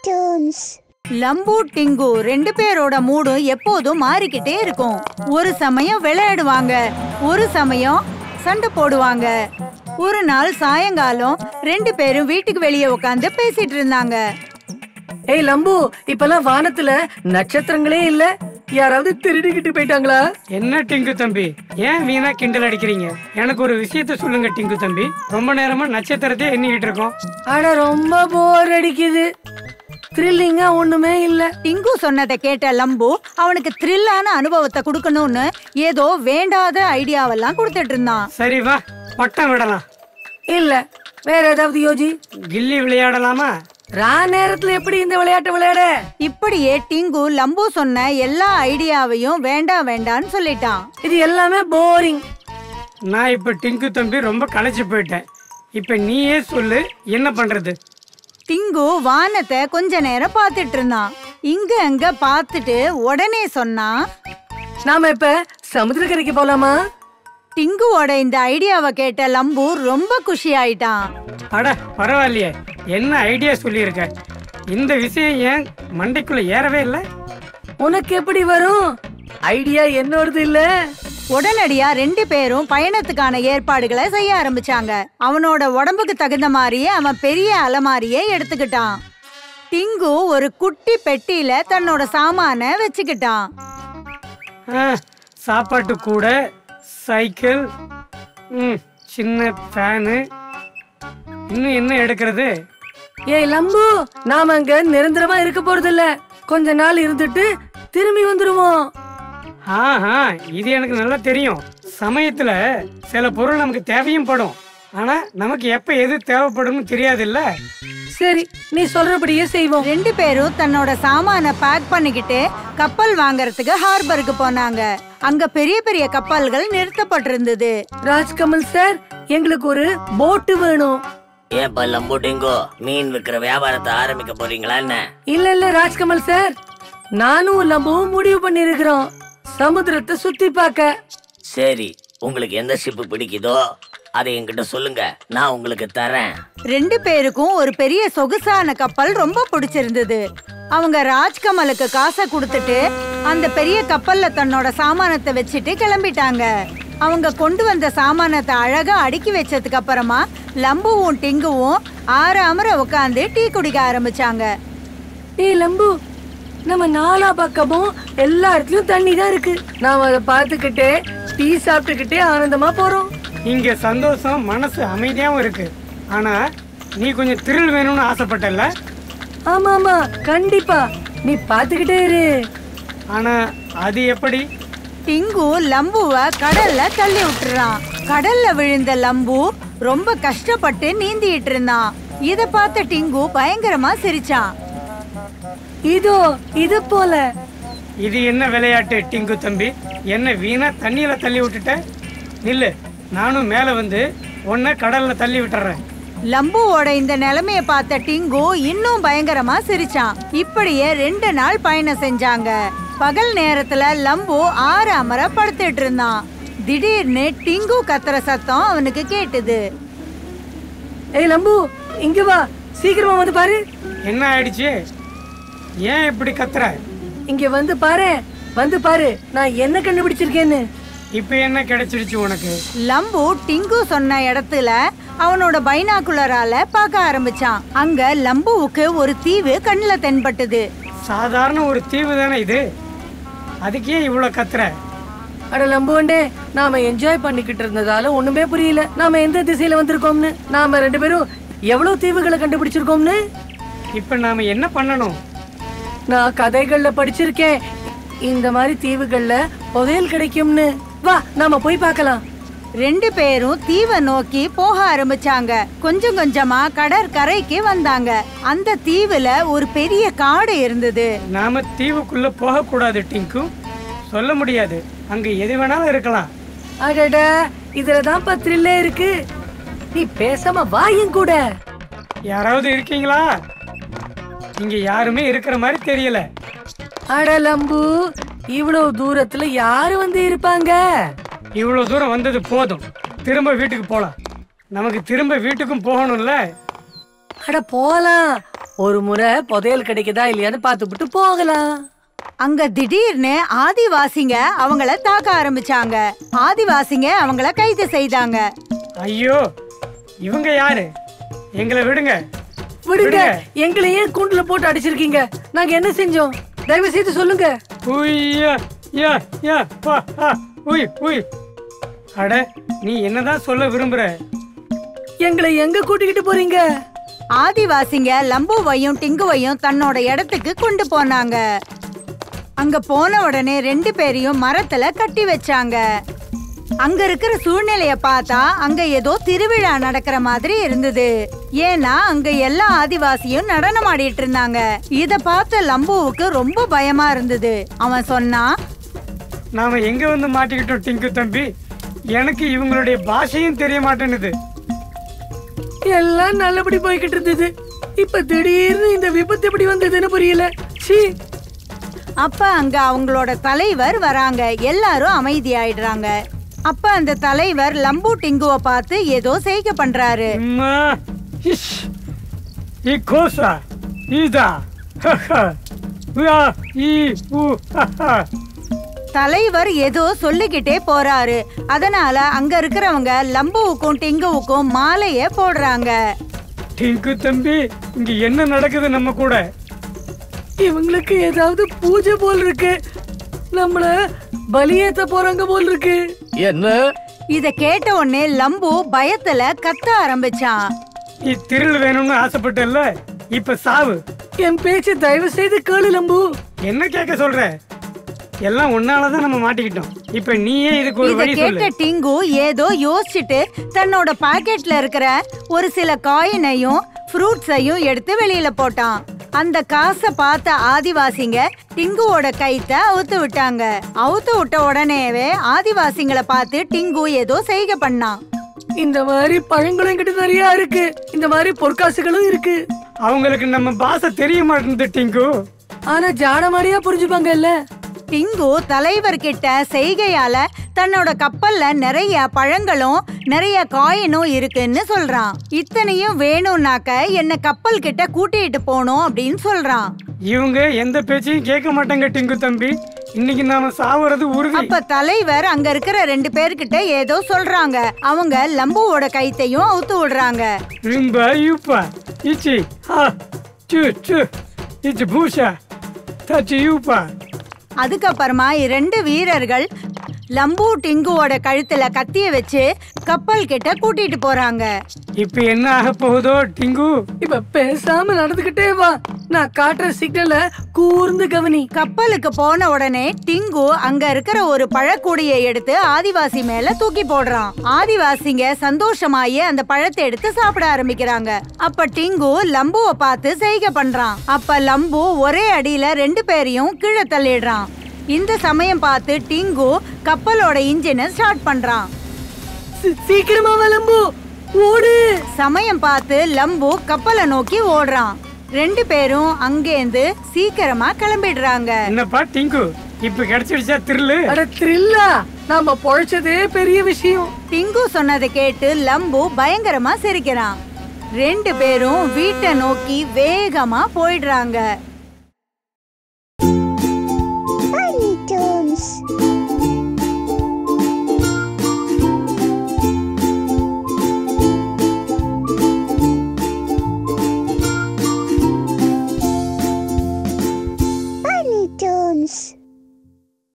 cartoons. லம்பு டிங்கு ரெண்டு பேரோட மூடும் எப்போதும் மாறிக்கிட்டே இருக்கும் ஒரு சமயம் விளையாடுவாங்க ஒரு சமயம் சண்டை போடுவாங்க ஒரு நாள் சாயங்காலம் ரெண்டு பேரும் வீட்டுக்கு வெளியே உட்காந்து பேசிட்டு இருந்தாங்க ஏய் லம்பு இப்பெல்லாம் வானத்துல நட்சத்திரங்களே இல்ல யாராவது திருடிக்கிட்டு போயிட்டாங்களா என்ன டிங்கு தம்பி ஏன் வீணா கிண்டல் அடிக்கிறீங்க எனக்கு ஒரு விஷயத்த சொல்லுங்க டிங்கு தம்பி ரொம்ப நேரமா நட்சத்திரத்தை எண்ணிக்கிட்டு இருக்கோம் ஆனா ரொம்ப போர் அடிக்குது த்ரில்லிங்கா ஒண்ணுமே இல்ல டிங்கு சொன்னதை கேட்ட லம்பு அவனுக்கு த்ரில்லான அனுபவத்தை கொடுக்கணும்னு ஏதோ வேண்டாத ஐடியாவெல்லாம் கொடுத்துட்டு இருந்தான் சரி வா பட்டம் விடலாம் இல்ல வேற ஏதாவது யோசி கில்லி விளையாடலாமா ரா நேரத்துல எப்படி இந்த விளையாட்டு விளையாட இப்படியே டிங்கு லம்பு சொன்ன எல்லா ஐடியாவையும் வேண்டாம் வேண்டான்னு சொல்லிட்டான் இது எல்லாமே போரிங் நான் இப்ப டிங்கு தம்பி ரொம்ப களைச்சு போயிட்டேன் இப்ப நீயே சொல்லு என்ன பண்றது டிங்கு வானத்தை கொஞ்ச நேரம் பார்த்துட்டு இருந்தான் இங்க அங்க பார்த்துட்டு உடனே சொன்னான் நாம இப்ப சமுத்திரக்கரைக்கு போலாமா டிங்குவோட இந்த ஐடியாவை கேட்ட லம்பு ரொம்ப குஷி ஆயிட்டான் அட பரவாயில்லையே என்ன ஐடியா சொல்லியிருக்க இந்த விஷயம் ஏன் மண்டைக்குள்ள ஏறவே இல்லை உனக்கு எப்படி வரும் ஐடியா என்னோடது இல்ல உடனடியா ரெண்டு பேரும் பயணத்துக்கான ஏற்பாடுகளை செய்ய ஆரம்பிச்சாங்க அவனோட உடம்புக்கு தகுந்த மாதிரியே அவன் பெரிய அலமாரியை எடுத்துக்கிட்டான் டிங்கு ஒரு குட்டி பெட்டியில தன்னோட சாமான வச்சுக்கிட்டான் ஆ, சாப்பாட்டு கூட சைக்கிள் ம் சின்ன ஃபேனு இன்னும் என்ன எடுக்கிறது ஏய் லம்பு நாம அங்க நிரந்தரமா இருக்க போறது இல்ல கொஞ்ச நாள் இருந்துட்டு திரும்பி வந்துருவோம் ஆஹா இது எனக்கு நல்லா தெரியும் சமயத்துல சில பொருள் நமக்கு தேவையும் படும் ஆனா நமக்கு எப்ப எது தேவைப்படும்னு தெரியாதுல்ல சரி நீ சொல்றபடியே செய்வோம் ரெண்டு பேரும் தன்னோட சாமான பேக் பண்ணிக்கிட்டு கப்பல் வாங்குறதுக்கு ஹார்பருக்கு போனாங்க அங்க பெரிய பெரிய கப்பல்கள் நிறுத்தப்பட்டிருந்தது ராஜ்கமல் சார் எங்களுக்கு ஒரு போட்டு வேணும் ஏன்பா லம்புட்டிங்கோ மீன் விற்கிற வியாபாரத்தை ஆரம்பிக்க போறீங்களா என்ன இல்ல இல்ல ராஜ்கமல் சார் நானும் லம்புவும் முடிவு பண்ணிருக்கிறோம் சமுத்திரத்தை சுத்தி பார்க்க சரி உங்களுக்கு எந்த ஷிப்பு பிடிக்குதோ அதை என்கிட்ட சொல்லுங்க நான் உங்களுக்கு தரேன் ரெண்டு பேருக்கும் ஒரு பெரிய சொகுசான கப்பல் ரொம்ப பிடிச்சிருந்தது அவங்க ராஜ்கமலுக்கு காசை கொடுத்துட்டு அந்த பெரிய கப்பல்ல தன்னோட சாமானத்தை வச்சுட்டு கிளம்பிட்டாங்க அவங்க கொண்டு வந்த சாமானத்தை அழகா அடுக்கி வச்சதுக்கு அப்புறமா லம்புவும் டிங்குவும் ஆற அமர உட்காந்து டீ குடிக்க ஆரம்பிச்சாங்க ஏய் லம்பு நம்ம நாலா பக்கமும் எல்லா இடத்துலயும் தண்ணி தான் இருக்கு நாம அதை பார்த்துக்கிட்டே டீ சாப்பிட்டுக்கிட்டே ஆனந்தமா போறோம் இங்க சந்தோஷம் மனசு அமைதியாவும் இருக்கு ஆனா நீ கொஞ்சம் thrill வேணும்னு ஆசைப்பட்டல ஆமா ஆமா கண்டிப்பா நீ பார்த்துக்கிட்டே இரு ஆனா அது எப்படி டிங்கு லம்புவ கடல்ல தள்ளி விட்டுறான் கடல்ல விழுந்த லம்பு ரொம்ப கஷ்டப்பட்டு நீந்திட்டு இருந்தான் இத பார்த்த டிங்கு பயங்கரமா சிரிச்சான் இதோ இது போல இது என்ன விளையாட்டு டிங்கு தம்பி என்ன வீணா தண்ணியில தள்ளி விட்டுட்ட நில்லு நானும் மேல வந்து உன்னை கடல்ல தள்ளி விட்டுறேன் லம்புவோட இந்த நிலைமைய பார்த்த டிங்கு இன்னும் பயங்கரமா சிரிச்சான் இப்படியே ரெண்டு நாள் பயணம் செஞ்சாங்க பகல் நேரத்துல லம்பு ஆறு அமர படுத்துட்டு இருந்தான் திடீர்னு டிங்கு கத்துற சத்தம் அவனுக்கு கேட்டுது ஏய் லம்பு இங்க வா சீக்கிரமா வந்து பாரு என்ன ஆயிடுச்சு ஏன் இப்படி கத்துற இங்க வந்து பாரு வந்து பாரு நான் என்ன கண்டுபிடிச்சிருக்கேன்னு இப்ப என்ன கிடைச்சிருச்சு உனக்கு லம்பு டிங்கு சொன்ன இடத்துல அவனோட பைனாக்குலரால பார்க்க ஆரம்பிச்சான் அங்க லம்புவுக்கு ஒரு தீவு கண்ணுல தென்பட்டது சாதாரண ஒரு தீவு தானே இது அதுக்கே இவ்வளவு கத்துற அட லம்புவண்டே நாம என்ஜாய் பண்ணிக்கிட்டு இருந்ததால ஒண்ணுமே புரியல நாம எந்த திசையில வந்திருக்கோம்னு நாம ரெண்டு பேரும் எவ்வளவு தீவுகளை கண்டுபிடிச்சிருக்கோம்னு இப்ப நாம என்ன பண்ணணும் நான் கதைகள்ல படிச்சிருக்கேன் இந்த மாதிரி தீவுகள்ல புதையல் கிடைக்கும்னு வா நாம போய் பார்க்கலாம் ரெண்டு பேரும் தீவை நோக்கி போக ஆரம்பிச்சாங்க கொஞ்சம் கொஞ்சமா கடற்கரைக்கு வந்தாங்க அந்த தீவுல ஒரு பெரிய காடு இருந்தது நாம தீவுக்குள்ள போக கூடாது டிங்கு சொல்ல முடியாது அங்க எது வேணாலும் இருக்கலாம் அடட இதுலதான் பத்திரில்ல இருக்கு நீ பேசாம வா என் கூட யாராவது இருக்கீங்களா இங்க யாருமே இருக்கிற மாதிரி தெரியல அட லம்பு இவ்வளவு தூரத்துல யாரு வந்து இருப்பாங்க இவ்வளவு தூரம் வந்தது போதும் திரும்ப வீட்டுக்கு போலாம் நமக்கு திரும்ப வீட்டுக்கும் போகணும்ல அட போலாம் ஒரு முறை புதையல் கிடைக்குதா இல்லையான்னு பார்த்துவிட்டு போகலாம் அங்க திடீர்னு ஆதிவாசிங்க அவங்கள தாக்க ஆரம்பிச்சாங்க ஆதிவாசிங்க அவங்கள கைது செய்தாங்க ஐயோ இவங்க யாரு எங்களை விடுங்க விடுங்க விடுங்க. எங்களை ஏன் கூண்டுல போட்டு அடிச்சிருக்கீங்க நாங்க என்ன செஞ்சோம் தயவு செய்து சொல்லுங்க உய்யா யா யா பா ஆ உய் உய் அட நீ என்னதான் சொல்ல விரும்புற எங்களை எங்க கூட்டிக்கிட்டு போறீங்க ஆதிவாசிங்க லம்புவையும் டிங்குவையும் தன்னோட இடத்துக்கு கொண்டு போனாங்க அங்க போன உடனே ரெண்டு பேரையும் மரத்துல கட்டி வச்சாங்க அங்க இருக்கிற சூழ்நிலைய பார்த்தா அங்க ஏதோ திருவிழா நடக்கிற மாதிரி இருந்தது ஏன்னா அங்க எல்லா ஆதிவாசியும் நடனம் ஆடிட்டு இருந்தாங்க இத பார்த்த லம்புவுக்கு ரொம்ப பயமா இருந்தது அவன் சொன்னான் நாம எங்க வந்து மாட்டிக்கிட்டோம் டிங்கு தம்பி எனக்கு இவங்களுடைய பாஷையும் தெரிய மாட்டேனுது எல்லாம் நல்லபடி போய்கிட்டு இருந்தது இப்ப திடீர்னு இந்த விபத்து எப்படி வந்ததுன்னு புரியல சீ அப்ப அங்க அவங்களோட தலைவர் வராங்க எல்லாரும் அமைதியாயிடுறாங்க அப்ப அந்த தலைவர் லம்பு டிங்குவை பார்த்து ஏதோ செய்கை பண்றாரு அம்மா இஷ் இ கோசா இதா ஹஹ உயா இ உ ஹஹ தலைவர் ஏதோ சொல்லிக்கிட்டே போறாரு அதனால அங்க இருக்கிறவங்க லம்புவுக்கும் டிங்குவுக்கும் மாலைய போடுறாங்க டிங்கு தம்பி இங்க என்ன நடக்குது நம்ம கூட இவங்களுக்கு ஏதாவது பூஜை போல் இருக்கு நம்மள பலியேத்த போறாங்க போல் இருக்கு என்ன இத கேட்ட உடனே லம்பு பயத்துல கத்த ஆரம்பிச்சான் நீ திருள் வேணும்னு ஆசைப்பட்டல்ல இப்ப சாவு என் பேச்சு தயவு செய்து கேளு லம்பு என்ன கேட்க சொல்ற எல்லாம் உன்னாலதான் நம்ம மாட்டிக்கிட்டோம் இப்ப நீயே இதுக்கு ஒரு இத வழி கேட்ட சொல்லு டிங்கு ஏதோ யோசிச்சுட்டு தன்னோட பாக்கெட்ல இருக்கிற ஒரு சில காயினையும் ஃப்ரூட்ஸையும் எடுத்து வெளியில போட்டான் அந்த காசை பார்த்த ஆதிவாசிங்க டிங்குவோட கைத்த அவுத்து விட்டாங்க அவுத்து விட்ட உடனேவே ஆதிவாசிங்களை பார்த்து டிங்கு ஏதோ செய்கை பண்ணான் இந்த மாதிரி பழங்களும் என்கிட்ட நிறைய இருக்கு இந்த மாதிரி பொற்காசுகளும் இருக்கு அவங்களுக்கு நம்ம பாச தெரிய மாட்டேங்குது டிங்கு ஆனா ஜாட மாதிரியா புரிஞ்சுப்பாங்கல்ல டிங்கு தலைவர்கிட்ட செய்கையால தன்னோட கப்பல்ல நிறைய பழங்களும் நிறைய காயினும் இருக்குன்னு சொல்றான் இத்தனையும் வேணும்னாக்க என்ன கப்பல் கிட்ட கூட்டிட்டு போகணும் அப்படின்னு சொல்றான் இவங்க எந்த பேச்சையும் கேட்க மாட்டாங்க டிங்கு தம்பி இன்னைக்கு நாம சாவுறது உறுதி அப்ப தலைவர் அங்க இருக்கிற ரெண்டு பேர்கிட்ட ஏதோ சொல்றாங்க அவங்க லம்புவோட கைத்தையும் அவுத்து விடுறாங்க ரிம்பா யூப்பா இச்சி ஹா சு சு இச்சி பூஷா தச்சு யூப்பா அதுக்கப்புறமா இரண்டு வீரர்கள் லம்பு டிங்குவோட கழுத்துல கத்திய வச்சு கப்பல் கிட்ட கூட்டிட்டு போறாங்க இப்ப என்ன ஆக போகுதோ டிங்கு இப்ப பேசாம நடந்துகிட்டே வா நான் காட்டுற சிக்னல கூர்ந்து கவனி கப்பலுக்கு போன உடனே டிங்கு அங்க இருக்கிற ஒரு பழக்கூடையை எடுத்து ஆதிவாசி மேல தூக்கி போடுறான் ஆதிவாசிங்க சந்தோஷமாயி அந்த பழத்தை எடுத்து சாப்பிட ஆரம்பிக்கிறாங்க அப்ப டிங்கு லம்புவ பார்த்து செய்கை பண்றான் அப்ப லம்பு ஒரே அடியில ரெண்டு பேரையும் கீழே தள்ளிடுறான் இந்த சமயம் பார்த்து டிங்கு கப்பலோட இன்ஜினை ஸ்டார்ட் பண்றான் சீ- சீக்கிரமா வா லம்பு ஓடு சமயம் பார்த்து லம்பு கப்பலை நோக்கி ஓடுறான் ரெண்டு பேரும் அங்கேருந்து சீக்கிரமா கிளம்பிடுறாங்க என்னப்பா டிங்கு இப்ப கிடைச்சிடுச்சா திருளு அட த்ரில்லா நாம பொழைச்சதே பெரிய விஷயம் டிங்கு சொன்னதை கேட்டு லம்பு பயங்கரமா சிரிக்கிறான் ரெண்டு பேரும் வீட்டை நோக்கி வேகமா போயிடுறாங்க Tiny Toons. Tiny Toons.